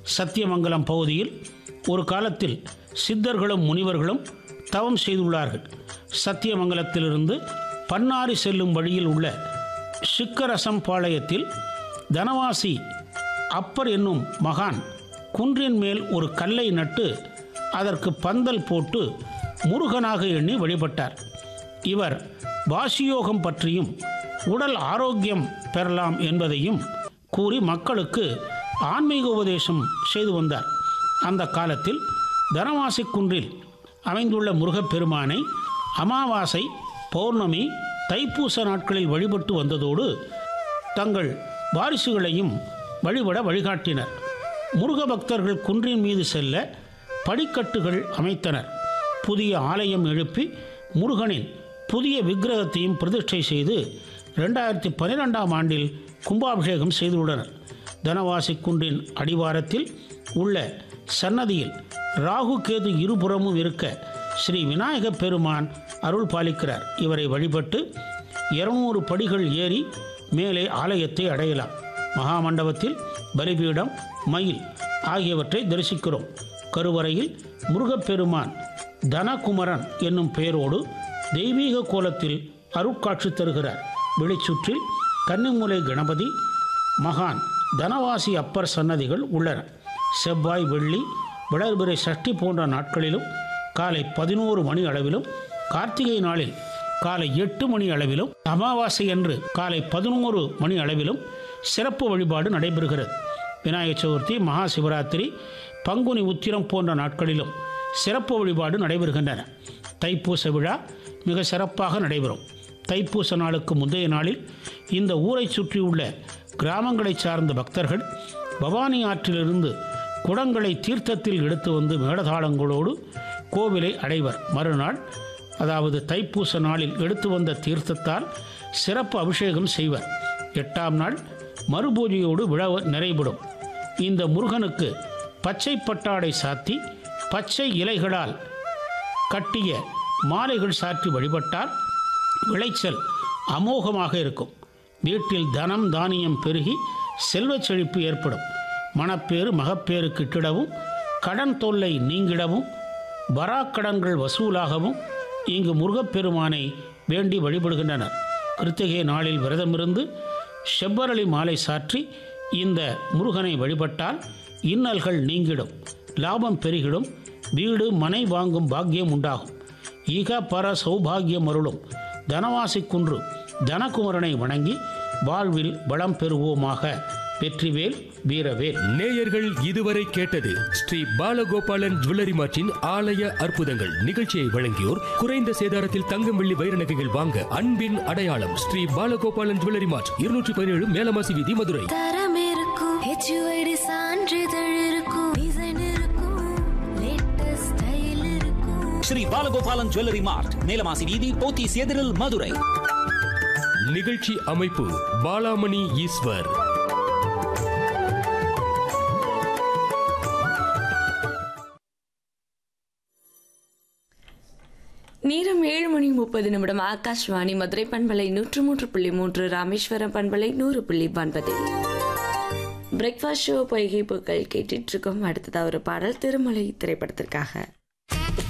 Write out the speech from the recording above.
சத்தியமங்கலம் பகுதியில் ஒரு காலத்தில் சித்தர்களும் முனிவர்களும் தவம் செய்துள்ளார்கள் சத்தியமங்கலத்திலிருந்து பன்னாரி செல்லும் வழியில் உள்ள சிக்கரசம் பாளையத்தில் தனவாசி அப்பர் என்னும் மகான் குன்றின் மேல் ஒரு கல்லை நட்டு அதற்கு பந்தல் போட்டு முருகனாக எண்ணி வழிபட்டார் இவர் வாசியோகம் பற்றியும் உடல் ஆரோக்கியம் பெறலாம் என்பதையும் கூறி மக்களுக்கு ஆன்மீக உபதேசம் செய்து வந்தார் அந்த காலத்தில் தனவாசி குன்றில் அமைந்துள்ள முருகப்பெருமானை அமாவாசை பௌர்ணமி தைப்பூச நாட்களில் வழிபட்டு வந்ததோடு தங்கள் வாரிசுகளையும் வழிபட வழிகாட்டினர் முருக பக்தர்கள் குன்றின் மீது செல்ல படிக்கட்டுகள் அமைத்தனர் புதிய ஆலயம் எழுப்பி முருகனின் புதிய விக்கிரகத்தையும் பிரதிஷ்டை செய்து ரெண்டாயிரத்தி பன்னிரெண்டாம் ஆண்டில் கும்பாபிஷேகம் செய்துள்ளனர் தனவாசி குன்றின் அடிவாரத்தில் உள்ள சன்னதியில் ராகு கேது இருபுறமும் இருக்க ஸ்ரீ விநாயகப் பெருமான் அருள் பாலிக்கிறார் இவரை வழிபட்டு இருநூறு படிகள் ஏறி மேலே ஆலயத்தை அடையலாம் மகாமண்டபத்தில் பலிபீடம் மயில் ஆகியவற்றை தரிசிக்கிறோம் கருவறையில் முருகப்பெருமான் தனகுமரன் என்னும் பெயரோடு தெய்வீக கோலத்தில் அருட்காட்சி தருகிறார் வெளிச்சுற்றில் கன்னிமூலை கணபதி மகான் தனவாசி அப்பர் சன்னதிகள் உள்ளன செவ்வாய் வெள்ளி விளர்பிறை சஷ்டி போன்ற நாட்களிலும் காலை பதினோரு மணி அளவிலும் கார்த்திகை நாளில் காலை எட்டு மணி அளவிலும் அமாவாசை அன்று காலை பதினோரு மணி அளவிலும் சிறப்பு வழிபாடு நடைபெறுகிறது விநாயகர் சதுர்த்தி மகா சிவராத்திரி பங்குனி உத்திரம் போன்ற நாட்களிலும் சிறப்பு வழிபாடு நடைபெறுகின்றன தைப்பூச விழா மிக சிறப்பாக நடைபெறும் தைப்பூச நாளுக்கு முந்தைய நாளில் இந்த ஊரை சுற்றியுள்ள கிராமங்களைச் சார்ந்த பக்தர்கள் பவானி ஆற்றிலிருந்து குடங்களை தீர்த்தத்தில் எடுத்து வந்து மேடதாளங்களோடு கோவிலை அடைவர் மறுநாள் அதாவது தைப்பூச நாளில் எடுத்து வந்த தீர்த்தத்தால் சிறப்பு அபிஷேகம் செய்வர் எட்டாம் நாள் மறுபூஜையோடு விழா நிறைவிடும் இந்த முருகனுக்கு பச்சை பட்டாடை சாத்தி பச்சை இலைகளால் கட்டிய மாலைகள் சாற்றி வழிபட்டால் விளைச்சல் அமோகமாக இருக்கும் வீட்டில் தனம் தானியம் பெருகி செல்வச் செழிப்பு ஏற்படும் மணப்பேறு மகப்பேறு கிட்டிடவும் கடன் தொல்லை நீங்கிடவும் வராக்கடன்கள் வசூலாகவும் இங்கு முருகப்பெருமானை வேண்டி வழிபடுகின்றனர் கிருத்திகை நாளில் விரதமிருந்து செவ்வரளி மாலை சாற்றி இந்த முருகனை வழிபட்டால் இன்னல்கள் நீங்கிடும் லாபம் பெருகிடும் வீடு மனை வாங்கும் பாக்கியம் உண்டாகும் ஈக பர சௌபாகியம் அருளும் தனவாசி குன்று தனகுமரனை வணங்கி வாழ்வில் வளம் பெறுவோமாக வெற்றிவேல் வீரவேல் நேயர்கள் இதுவரை கேட்டது ஸ்ரீ பாலகோபாலன் ஜுவல்லரி மார்ட்டின் ஆலய அற்புதங்கள் நிகழ்ச்சியை வழங்கியோர் குறைந்த சேதாரத்தில் தங்கம் வெள்ளி வைர நகைகள் வாங்க அன்பின் அடையாளம் ஸ்ரீ பாலகோபாலன் ஜுவல்லரி மார்ட் இருநூற்றி பதினேழு மேலமாசி வீதி மதுரை தரம் இருக்கும் ஹெச்யூஐடி சான்றிதழ் இருக்கும் டிசைன் இருக்கும் லேட்டஸ்ட் ஸ்டைல் இருக்கும் ஸ்ரீ பாலகோபாலன் ஜுவல்லரி மார்ட் நீலமாசி வீதி போத்தீஸ் எதிரில் மதுரை நிகழ்ச்சி அமைப்பு பாலாமணி ஈஸ்வர் நேரம் ஏழு மணி முப்பது நிமிடம் ஆகாஷ்வாணி மதுரை பண்பலை நூற்று மூன்று புள்ளி மூன்று ராமேஸ்வரம் பண்பலை நூறு புள்ளி ஒன்பதில் பிரேக்ஃபாஸ்ட் ஷோ பொய்கை பூக்கள் கேட்டுட்டு இருக்கோம் அடுத்ததா ஒரு பாடல் திருமலை திரைப்படத்திற்காக